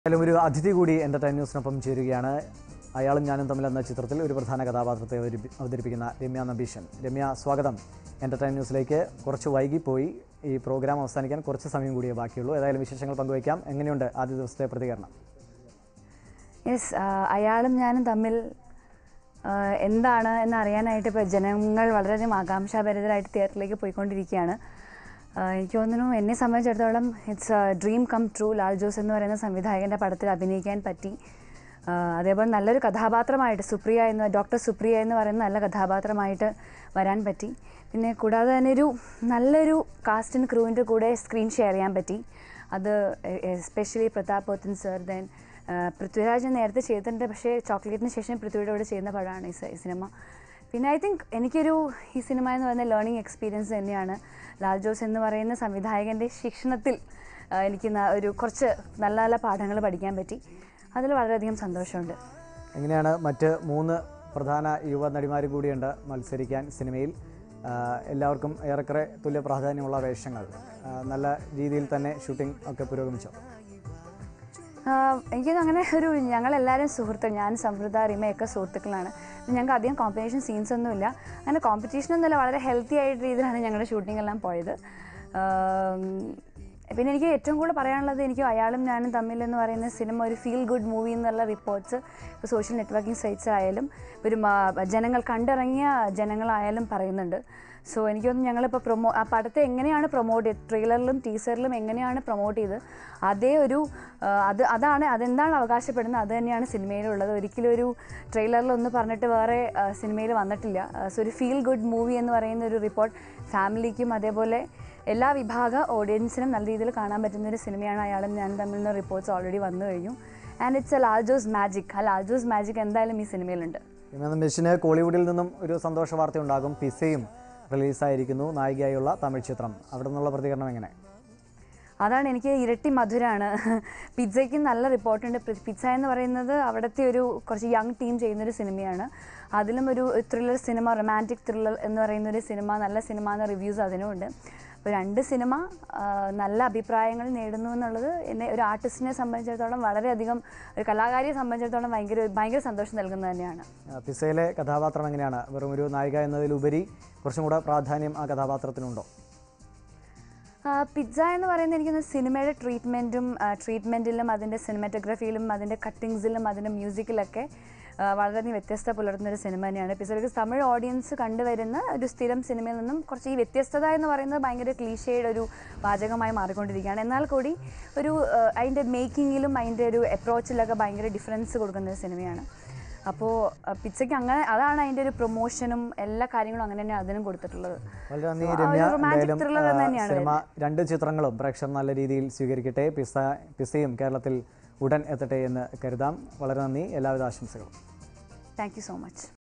എന്തായാലും ഒരു അതിഥി കൂടി എൻ്റർടൈൻ ന്യൂസിനൊപ്പം ചേരുകയാണ് അയാളും ഞാനും തമ്മിൽ എന്ന ചിത്രത്തിൽ ഒരു പ്രധാന കഥാപാത്രത്തെ അവതരിപ്പി- അവതരിപ്പിക്കുന്ന രമ്യ നബീഷൻ രമ്യ സ്വാഗതം എൻ്റർടൈൻ ന്യൂസിലേക്ക് കുറച്ച് വൈകിപ്പോയി ഈ പ്രോഗ്രാം അവസാനിക്കാൻ കുറച്ച് സമയം കൂടിയേ ബാക്കിയുള്ളൂ ഏതായാലും വിശേഷങ്ങൾ പങ്കുവയ്ക്കാം എങ്ങനെയുണ്ട് ആദ്യ ദിവസത്തെ പ്രതികരണം യെസ് അയാളും ഞാനും തമ്മിൽ ആ, എന്താണ് എന്ന് അറിയാനായിട്ട് ഇപ്പോൾ ജനങ്ങൾ വളരെയധികം ആകാംക്ഷാഭരിതരായിട്ട് തിയേറ്ററിലേക്ക് പോയിക്കൊണ്ടിരിക്കുകയാണ് ആ, എനിക്ക് തോന്നുന്നു എന്നെ സംബന്ധിച്ചിടത്തോളം it's dream come true Lal Jose എന്ന് പറയുന്ന സംവിധായകൻ്റെ പടത്തിൽ അഭിനയിക്കാൻ പറ്റി ആ, അതേപോലെ നല്ലൊരു കഥാപാത്രമായിട്ട് സുപ്രിയ എന്ന് ഡോക്ടർ സുപ്രിയ എന്ന് പറയുന്ന നല്ല കഥാപാത്രമായിട്ട് വരാൻ പറ്റി പിന്നെ കൂടാതെ തന്നെ ഒരു നല്ലൊരു കാസ്റ്റ് ആൻഡ് ക്രൂവിൻ്റെ കൂടെ സ്ക്രീൻ ഷെയർ ചെയ്യാൻ പറ്റി അത് especially Pratap Pothen sir then Prithviraj നേരത്തെ ചെയ്തിട്ടുണ്ട് പക്ഷേ ചോക്ലേറ്റിന് ശേഷം പൃഥ്വിയുടെ കൂടെ ചെയ്യുന്ന പടമാണ് ഈ സ- ഈ സിനിമ പിന്നെ ഐ തിങ്ക് എനിക്കൊരു ഈ സിനിമ എന്ന് പറയുന്ന ലേണിംഗ് എക്സ്പീരിയൻസ് തന്നെയാണ് ലാൽ ജോസ് എന്ന് പറയുന്ന സംവിധായകൻ്റെ ശിക്ഷണത്തിൽ ആ, എനിക്ക് ന- ഒരു കുറച്ച് നല്ല നല്ല പാഠങ്ങൾ പഠിക്കാൻ പറ്റി അതിൽ വളരെയധികം സന്തോഷമുണ്ട് എങ്ങനെയാണ് മറ്റ് മൂന്ന് പ്രധാന യുവ നടിമാരും കൂടിയുണ്ട് മത്സരിക്കാൻ സിനിമയിൽ ആ, എല്ലാവർക്കും ഏറെക്കുറെ തുല്യ പ്രാധാന്യമുള്ള വേഷങ്ങൾ ആ, നല്ല രീതിയിൽ തന്നെ ഷൂട്ടിംഗ് ഒക്കെ പുരോഗമിച്ചോ ആഹ് എനിക്ക് അങ്ങനെ ഒരു ഞങ്ങളെല്ലാവരും സുഹൃത്തുക്കൾ ഞാൻ സമൃദ്ധ റിമയൊക്കെ സുഹൃത്തുക്കളാണ് ഞങ്ങൾക്ക് അധികം കോമ്പറ്റീഷൻ സീൻസ് ഒന്നുമില്ല അങ്ങനെ കോമ്പറ്റീഷൻ ഒന്നുമില്ല വളരെ ഹെൽത്തി ആയിട്ട് രീതിയിലാണ് ഞങ്ങളുടെ ഷൂട്ടിംഗ് എല്ലാം പോയത് ആം, പിന്നെ എനിക്ക് ഏറ്റവും കൂടുതൽ പറയാനുള്ളത് എനിക്ക് അയാളും ഞാനും തമ്മിൽ എന്ന് പറയുന്ന സിനിമ ഒരു ഫീൽ ഗുഡ് മൂവി എന്നുള്ള റിപ്പോർട്ട്സ് ഇപ്പോൾ സോഷ്യൽ നെറ്റ്വർക്കിംഗ് സൈറ്റ്സ് ആയാലും ഒരു മ- ജനങ്ങൾ കണ്ടിറങ്ങിയ ജനങ്ങളായാലും പറയുന്നുണ്ട് സോ എനിക്ക് തോന്നുന്നു ഞങ്ങളിപ്പോൾ പ്രൊമോ ആ പടത്തെ എങ്ങനെയാണ് പ്രൊമോട്ട് ചെയ്ത് ട്രെയിലറിലും ടീസറിലും എങ്ങനെയാണ് പ്രൊമോട്ട് ചെയ്ത് അതേ ഒരു ആ, അത് അതാണ് അതെന്താണ് അവകാശപ്പെടുന്നത് അത് തന്നെയാണ് സിനിമയിലുള്ളത് ഒരിക്കലും ഒരു ട്രെയിലറിൽ ഒന്ന് പറഞ്ഞിട്ട് വേറെ സിനിമയിൽ വന്നിട്ടില്ല സോ ഒരു ഫീൽ ഗുഡ് മൂവി എന്ന് പറയുന്ന ഒരു റിപ്പോർട്ട് ഫാമിലിക്കും അതേപോലെ എല്ലാ വിഭാഗ ഓഡിയൻസിനും നല്ല രീതിയിൽ കാണാൻ പറ്റുന്ന ഒരു സിനിമയാണ് അയാളും ഞാൻ തമ്മിലുള്ള റിപ്പോർട്ട്സ് ഓൾറെഡി വന്നു കഴിഞ്ഞു and it's A Lal Jose magic ആ ലാൽജോസ് മാജിക് എന്തായാലും ഈ സിനിമയിലുണ്ട് രമ്യ നബീഷിന് കോളിവുഡിൽ നിന്നും ഒരു സന്തോഷ വാർത്ത ഉണ്ടാകും പിസയും റിലീസായിരിക്കുന്നു നായികയായുള്ള തമിഴ് ചിത്രം അവിടെ നിന്നുള്ള പ്രതികരണം എങ്ങനെ അതാണ് എനിക്ക് ഇരട്ടി മധുരാണ് പിസ്സയ്ക്ക് നല്ല റിപ്പോർട്ടുണ്ട് പിസ്സ എന്ന് പറയുന്നത് അവിടുത്തെ ഒരു കുറച്ച് യങ് ടീം ചെയ്യുന്നൊരു സിനിമയാണ് അതിലും ഒരു ത്രില്ലർ സിനിമ റൊമാൻറ്റിക് ത്രില്ലർ എന്ന് പറയുന്ന ഒരു സിനിമ നല്ല സിനിമ എന്ന റിവ്യൂസ് അതിനുമുണ്ട് അപ്പോൾ രണ്ട് സിനിമ ആ, നല്ല അഭിപ്രായങ്ങൾ നേടുന്നു എന്നുള്ളത് എന്നെ ഒരു ആർട്ടിസ്റ്റിനെ സംബന്ധിച്ചിടത്തോളം വളരെയധികം ഒരു കലാകാരിയെ സംബന്ധിച്ചിടത്തോളം ഭയങ്കര ഭയങ്കര സന്തോഷം നൽകുന്നത് തന്നെയാണ് ആ, പിസയിലെ കഥാപാത്രം എങ്ങനെയാണ് വെറും ഒരു നായിക എന്നതിലുപരി കുറച്ചും കൂടെ പ്രാധാന്യം ആ കഥാപാത്രത്തിനുണ്ടോ പിസ്സ എന്ന് പറയുന്നത് എനിക്ക് തോന്നുന്നു സിനിമയുടെ ട്രീറ്റ്മെൻറ്റും ട്രീറ്റ്മെൻറ്റിലും അതിൻ്റെ സിനിമാറ്റോഗ്രഫിയിലും അതിൻ്റെ കട്ടിങ്സിലും അതിൻ്റെ മ്യൂസിക്കിലൊക്കെ ആ, വളരെയധികം വ്യത്യസ്ത പുലർത്തുന്ന ഒരു സിനിമ തന്നെയാണ് പിസ്സയ്ക്ക് തമിഴ് ഓഡിയൻസ് കണ്ടുവരുന്ന ഒരു സ്ഥിരം സിനിമയിൽ നിന്നും കുറച്ച് ഈ വ്യത്യസ്തത എന്ന് പറയുന്നത് ഭയങ്കര ക്ലീഷയുടെ ഒരു വാചകമായി മാറിക്കൊണ്ടിരിക്കുകയാണ് എന്നാൽ കൂടി ഒരു ആ, അതിൻ്റെ മേക്കിങ്ങിലും അതിൻ്റെ ഒരു അപ്രോച്ചിലൊക്കെ ഭയങ്കര ഡിഫറൻസ് കൊടുക്കുന്ന ഒരു സിനിമയാണ് അപ്പോൾ പിച്ചയ്ക്ക് അങ്ങനെ അതാണ് അതിൻ്റെ ഒരു പ്രൊമോഷനും എല്ലാ കാര്യങ്ങളും അങ്ങനെ തന്നെയാണ് അതിനും കൊടുത്തിട്ടുള്ളത് വളരെ നന്ദി ആ, ഒരു രമ്യ romantic എന്തായാലും thriller ആ, തന്നെയാണ് സിനിമ രണ്ട് ചിത്രങ്ങളും പ്രേക്ഷകർ നല്ല രീതിയിൽ സ്വീകരിക്കട്ടെ പിസ പിസയും കേരളത്തിൽ ഉടൻ എത്തട്ടെ എന്ന് കരുതാം വളരെ നന്ദി എല്ലാവിധ ആശംസകളും താങ്ക് യു സോ മച്ച്